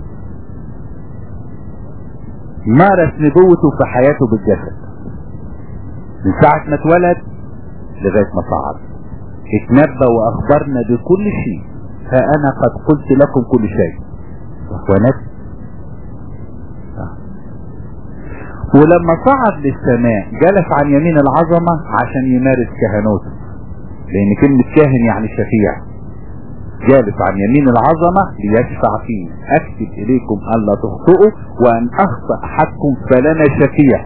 مارس نبوته في حياته بالجسد من ساعة ما اتولد لغاية ما صعد اتنبى واخبرنا بكل شيء فانا قد قلت لكم كل شيء وهو نبي ولما صعد للسماء جلس عن يمين العظمة عشان يمارس كهنوته لان كلمة كاهن يعني شفيع جالس عن يمين العظمة ليشفع فيه اكتب اليكم الا تخطئوا وان اخطأ احدكم فلنا شفيع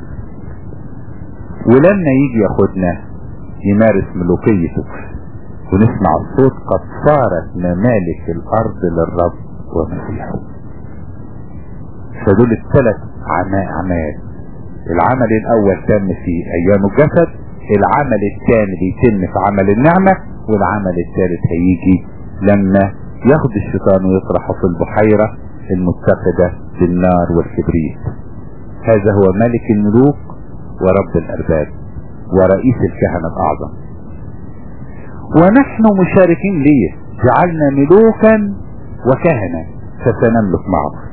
ولما يجي ياخدنا يمارس ملوكيته ونسمع الصوت قد صارت ممالك الارض للرب ومسيحه فدول الثلاث اعمال العمل الاول تم في ايام الجسد العمل الثاني بيتم في عمل النعمة والعمل الثالث هيجي لما ياخد الشيطان ويطرحه في البحيرة المتخذة بالنار والكبريت هذا هو ملك الملوك ورب الارباب ورئيس الكهنة الاعظم ونحن مشاركين ليه جعلنا ملوكا وكهنة فسنملك معه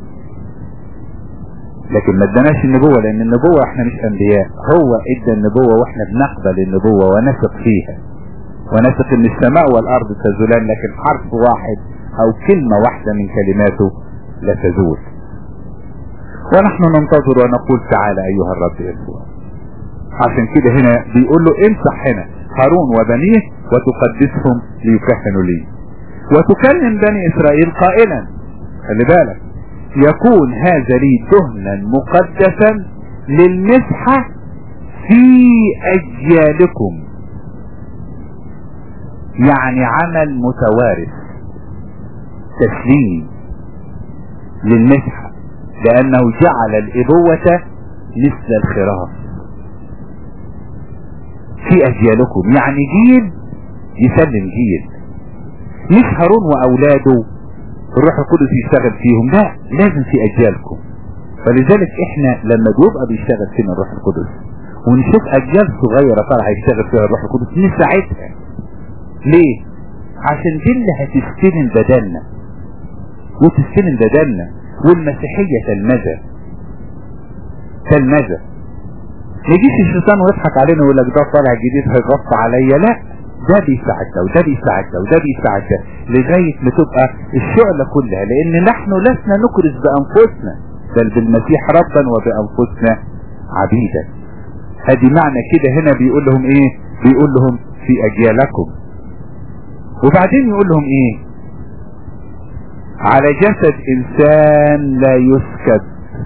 لكن ما اداناش النبوة لان النبوة احنا مش انبياء هو ادى النبوة واحنا بنقبل النبوة ونثق فيها ونثق ان السماء والارض تزولان لكن حرف واحد او كلمة واحدة من كلماته لا تزول ونحن ننتظر ونقول تعالى ايها الرب يسوع عشان كده هنا بيقول له امسح هنا هارون وبنيه وتقدسهم ليكهنوا لي وتكلم بني اسرائيل قائلا خلي بالك يكون هذا لي دهنا مقدسا للمسحة في اجيالكم يعني عمل متوارث تسليم للمسحة لانه جعل الابوة مثل الخراف في اجيالكم يعني جيل يسلم جيل مش هارون واولاده الروح القدس يشتغل فيهم لا لازم في اجيالكم فلذلك احنا لما بيبقى بيشتغل فينا الروح القدس ونشوف اجيال صغيرة طالعة يشتغل فيها الروح القدس نساعدها ليه عشان دي اللي هتستلم بدلنا وتستلم بدلنا والمسيحية تلمذة تلمذة يجيش الشيطان ويضحك علينا ويقول لك ده طالع جديد هيغطى عليا لا ده بيساعد ده وده بيساعد ده وده بيساعد ده لغاية ما تبقى الشعلة كلها لان نحن لسنا نكرز بانفسنا بل بالمسيح ربا وبانفسنا عبيدا هذه معنى كده هنا بيقول لهم ايه بيقول لهم في اجيالكم وبعدين يقول لهم ايه على جسد انسان لا يسكت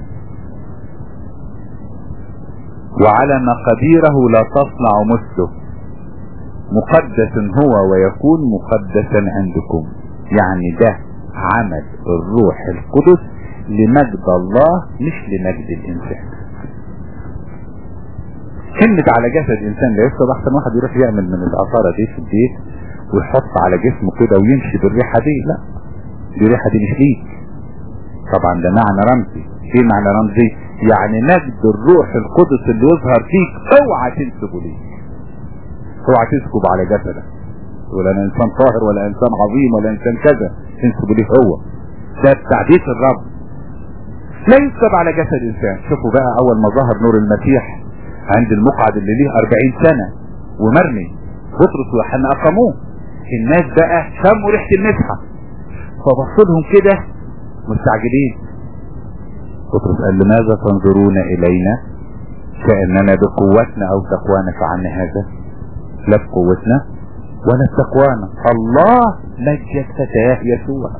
وعلى مقاديره لا تصنع مثله مقدس هو ويكون مقدسا عندكم يعني ده عمل الروح القدس لمجد الله مش لمجد الانسان كلمة على جسد انسان لا يفضل احسن واحد يروح يعمل من العصارة دي في البيت ويحط على جسمه كده ويمشي بالريحة دي لا دي الريحة دي مش ليك طبعا ده معنى رمزي ايه معنى رمزي يعني مجد الروح القدس اللي يظهر فيك اوعى تنسبه ليك اوعى تسكب على جسدك ولا انا انسان طاهر ولا انسان عظيم ولا انسان كذا تنسب ليه هو ده تعديد الرب لا يسكب على جسد انسان شوفوا بقى اول ما ظهر نور المسيح عند المقعد اللي ليه 40 سنة ومرمي بطرس ويوحنا اقاموه الناس بقى شموا ريحة المسحة فبصوا لهم كده مستعجلين بطرس قال لماذا تنظرون الينا كأننا بقوتنا او تقوانا فعلنا هذا لا بقوتنا ولا بتقوانا الله مجد فتاه يسوع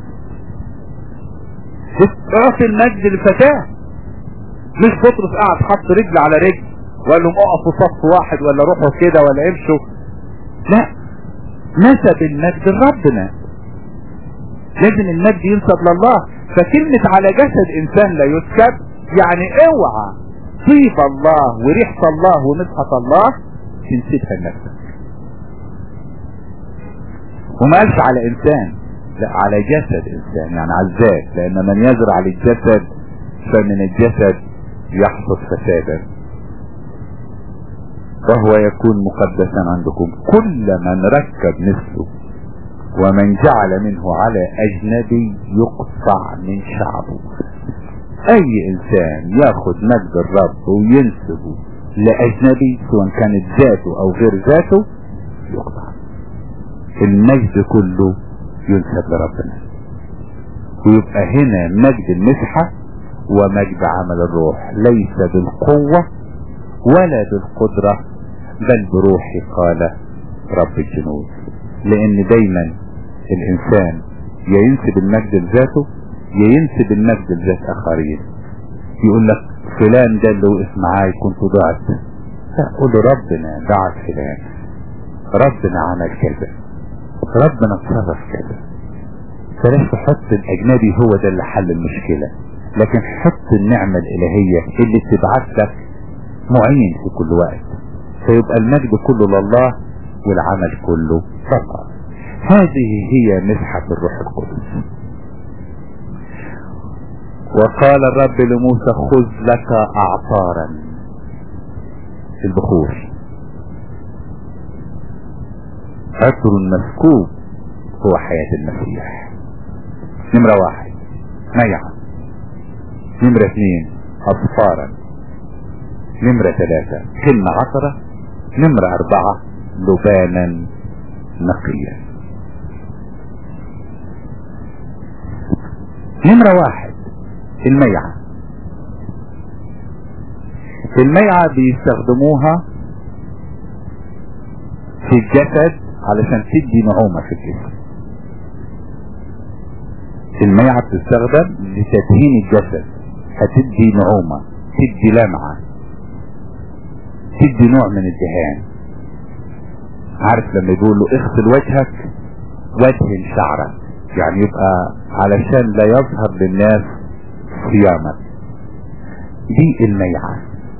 اعطي المجد للفتاه مش بطرس قاعد حط رجل على رجل وقال لهم اقفوا صف واحد ولا روحوا كده ولا امشوا لا نسب المجد لربنا لازم المجد ينسب لله فكلمة على جسد انسان لا يسكب يعني اوعى طيب الله وريحة الله ومسحة الله تنسبها لنفسك وما قالش على انسان لا على جسد انسان يعني على الذات لان من يزرع للجسد فمن الجسد يحصد فسادا وهو يكون مقدسا عندكم كل من ركب مثله ومن جعل منه على اجنبي يقطع من شعبه اي انسان ياخد مجد الرب وينسبه لاجنبي سواء كانت ذاته او غير ذاته يقطع المجد كله ينسب لربنا ويبقى هنا مجد المسحة ومجد عمل الروح ليس بالقوة ولا بالقدرة بل بروحي قال رب الجنود لان دايما الانسان يا ينسب المجد لذاته يا ينسب المجد لذات اخرين يقول لك فلان ده اللي وقف معاي كنت ضعت لا قول له ربنا دعت فلان ربنا عمل كذا ربنا اتصرف كذا بلاش تحط الاجنبي هو ده اللي حل المشكله لكن حط النعمه الالهيه اللي تبعت لك معين في كل وقت فيبقى المجد كله لله والعمل كله فقط هذه هي مسحة الروح القدس وقال الرب لموسى خذ لك اعطارا البخور عطر مسكوب هو حياة المسيح نمرة واحد ميعة نمرة اثنين اصفارا نمرة ثلاثة كلمة عطرة نمرة اربعة لبانا نقيا نمرة واحد الميعة الميعة بيستخدموها في الجسد علشان تدي نعومة في الجسم الميعة بتستخدم لتدهين الجسد هتدي نعومة تدي لمعة تدي نوع من الدهان عارف لما يقول له اغسل وجهك وادهن شعرك يعني يبقى علشان لا يظهر للناس صيامك دي الميعة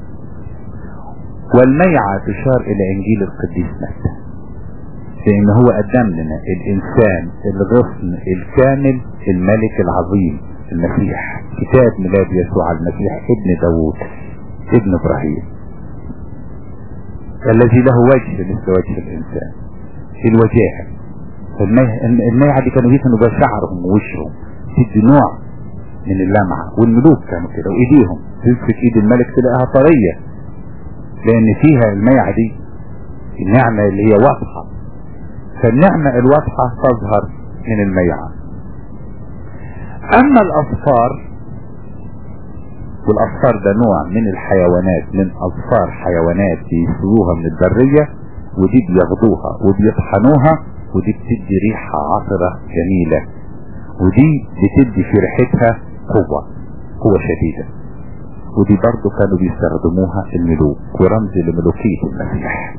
والميعة تشار الى انجيل القديس متى لان هو قدم لنا الانسان الغصن الكامل الملك العظيم المسيح كتاب ميلاد يسوع المسيح ابن داوود ابن ابراهيم الذي له وجه مثل وجه الانسان الوجاهه الميعة دي كانوا يكنوا بشعرهم ووشهم تدي نوع من اللمعة والملوك كانوا كده وايديهم تمسك ايد الملك تلاقيها طرية لان فيها الميعة دي النعمة اللي هي واضحة فالنعمة الواضحة تظهر من الميعة اما الاصفار والاصفار ده نوع من الحيوانات من اصفار حيوانات بيسووها من البرية ودي بياخدوها وبيطحنوها ودي بتدي ريحة عطرة جميلة ودي بتدي في ريحتها قوة قوة شديدة ودي برضو كانوا بيستخدموها الملوك ورمز لملوكية المسيح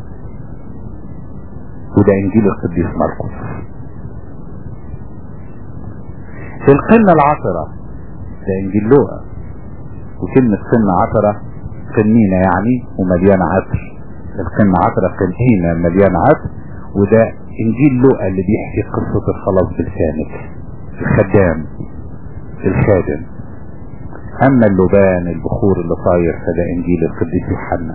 وده انجيل القديس مرقس القنة العطرة ده انجيل لوقا وكلمة قنة عطرة قنينة يعني ومليانة عطر القنة عطرة قنينة مليانة عطر وده انجيل لوقا اللي بيحكي قصة الخلاص بالكامل الخدام الخادم اما اللبان البخور اللي طاير فده انجيل القديس يوحنا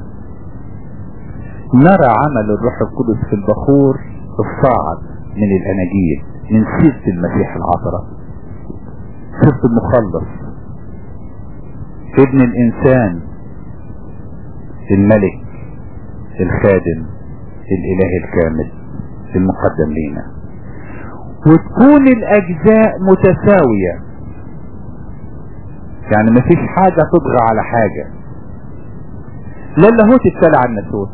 نرى عمل الروح القدس في البخور الصاعد من الاناجيل من سيرة المسيح العطرة سيرة المخلص ابن الانسان الملك الخادم الاله الكامل المقدم لينا وتكون الاجزاء متساوية يعني مفيش حاجة تطغى على حاجة لا اللاهوت ابتلع الناسوت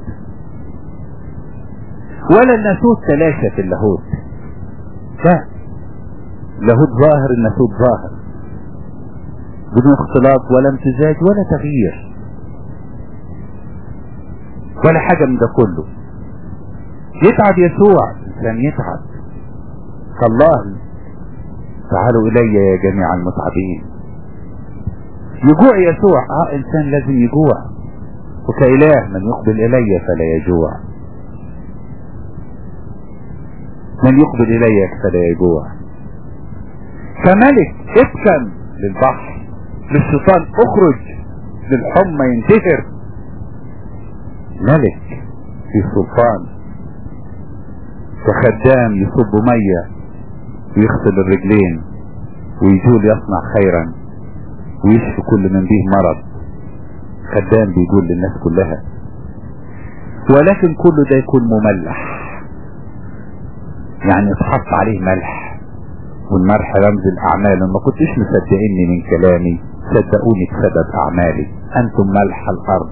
ولا الناسوت تلاشى في اللاهوت لا اللاهوت ظاهر الناسوت ظاهر بدون اختلاط ولا امتزاج ولا تغيير ولا حاجة من ده كله يتعب يسوع لن يتعب كالله تعالوا الي يا جميع المتعبين يجوع يسوع اه انسان لازم يجوع وكإله من يقبل الي فلا يجوع من يقبل الي فلا يجوع كملك اسكن للبحر للشيطان اخرج للحمى ينتهر ملك في سلطان كخدام يصب مية ويغسل الرجلين ويجول يصنع خيرا ويشفي كل من به مرض خدام بيقول للناس كلها ولكن كل ده يكون مملح يعني اتحط عليه ملح والملح رمز الاعمال ما كنتش مصدقيني من كلامي صدقوني بسبب اعمالي انتم ملح الارض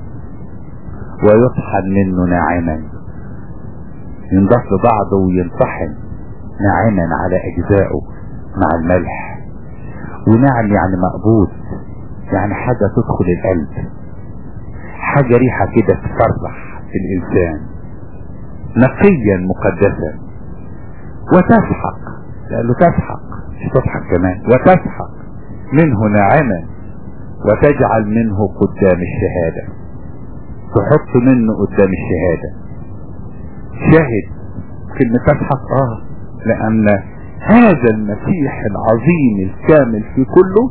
ويطحن منه ناعما ينضاف لبعضه وينطحن ناعما على اجزائه مع الملح ونعم يعني مقبوض يعني حاجة تدخل القلب حاجة ريحة كده تفرح في الانسان نقيا مقدسا وتسحق لانه تسحق مش تضحك كمان وتسحق منه ناعما وتجعل منه قدام الشهادة تحط منه قدام الشهادة شاهد كلمة تسحق اه لان هذا المسيح العظيم الكامل في كله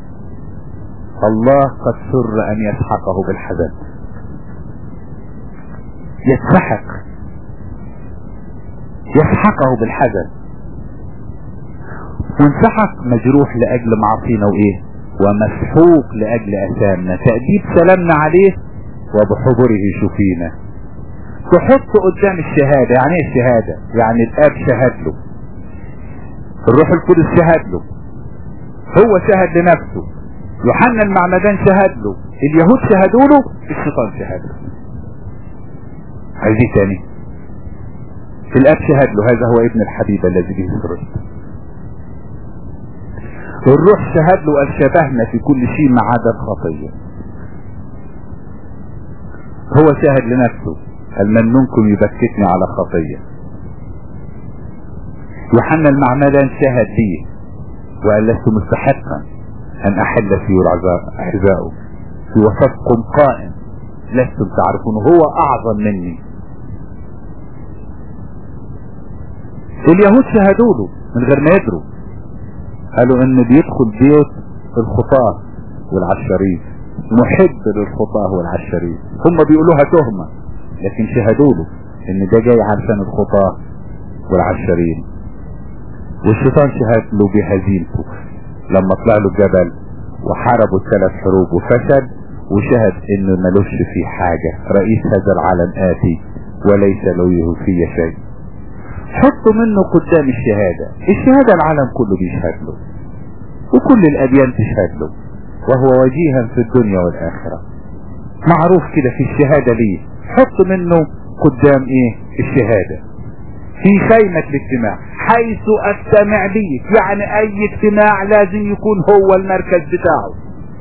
الله قد سر ان يسحقه بالحزن يسحق يسحقه بالحزن وانسحق مجروح لاجل معاصينا وايه ومسحوق لاجل اثامنا تأديب سلامنا عليه وبحضوره شفينا تحط قدام الشهادة يعني ايه الشهادة يعني الاب شهد له الروح القدس شهد له هو شهد لنفسه يوحنا المعمدان شهد له اليهود شهدوا له الشيطان شهد له عايز ايه تاني الاب شهد له هذا هو ابن الحبيب الذي به سررت الروح شهد له قال شبهنا في كل شيء ما عدا الخطيه هو شهد لنفسه قال من منكم يبكتني على خطيه يوحنا المعمدان شهد لي وقال لست مستحقا ان احل في حذائه في وسطكم قائم لستم تعرفون هو اعظم مني اليهود شهدوا له من غير ما يدروا قالوا ان بيدخل بيت الخطاة والعشرين محب للخطاة والعشرين هم بيقولوها تهمة لكن شهدوا له ان ده جاي عشان الخطاة والعشرين والشيطان شهد له بهزيمته لما طلع له الجبل وحاربوا الثلاث حروب وفشل وشهد انه ملوش فيه حاجة رئيس هذا العالم آتي وليس له فيه شيء حطوا منه قدام الشهادة الشهادة العالم كله بيشهد له وكل الأديان تشهد له وهو وجيها في الدنيا والآخرة معروف كده في الشهادة ليه حط منه قدام ايه الشهادة في خيمة الاجتماع حيث استمع ليك يعني اي اجتماع لازم يكون هو المركز بتاعه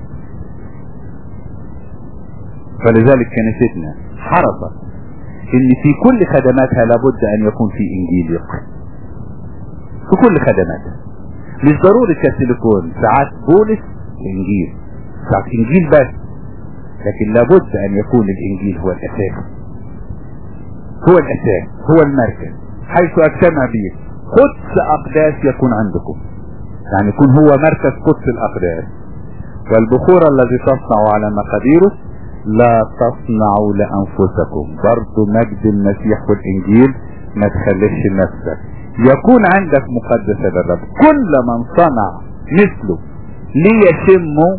فلذلك كنيستنا حرصت ان في كل خدماتها لابد ان يكون في انجيل يقرأ في كل خدماتها مش ضروري كاثوليكون ساعات بولس انجيل ساعات انجيل بس لكن لابد ان يكون الانجيل هو الاساس هو الاساس هو المركز حيث اجتمع به قدس اقداس يكون عندكم يعني يكون هو مركز قدس الاقداس والبخور الذي تصنع على مقاديره لا تصنعوا لانفسكم برضو مجد المسيح والانجيل ما تخليش نفسك يكون عندك مقدسة للرب كل من صنع مثله ليشموا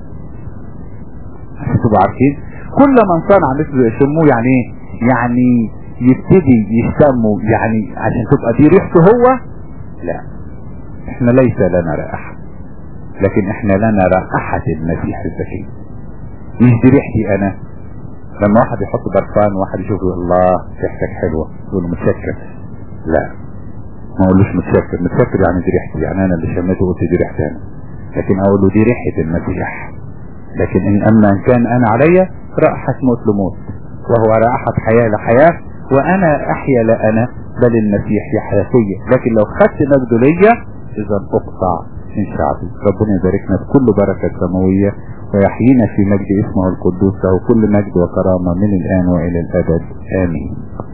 تبقوا عارفين كل من صنع مثله يشموه يعني ايه يعني يبتدي يشتموا يعني عشان تبقى دي ريحته هو لا احنا ليس لنا رائحة لكن احنا لنا رائحة المسيح الزكي مش دي ريحتي انا لما واحد يحط برفان وواحد يشوف الله ريحتك حلوة يقول له متشكر لا ما اقولوش متشكر متشكر يعني دي ريحتي يعني انا اللي شميته قلت دي ريحتي انا لكن اقول له دي ريحة المسيح لكن ان اما ان كان انا عليا رائحة موت لموت وهو رائحة حياة لحياة وانا احيا لا انا بل المسيح يحيا فيا لكن لو خدت مجده ليا اذا اقطع من شعبي ربنا يباركنا بكل بركة سماوية ويحيينا في مجد اسمه القدوس له كل مجد وكرامة من الان والى الابد امين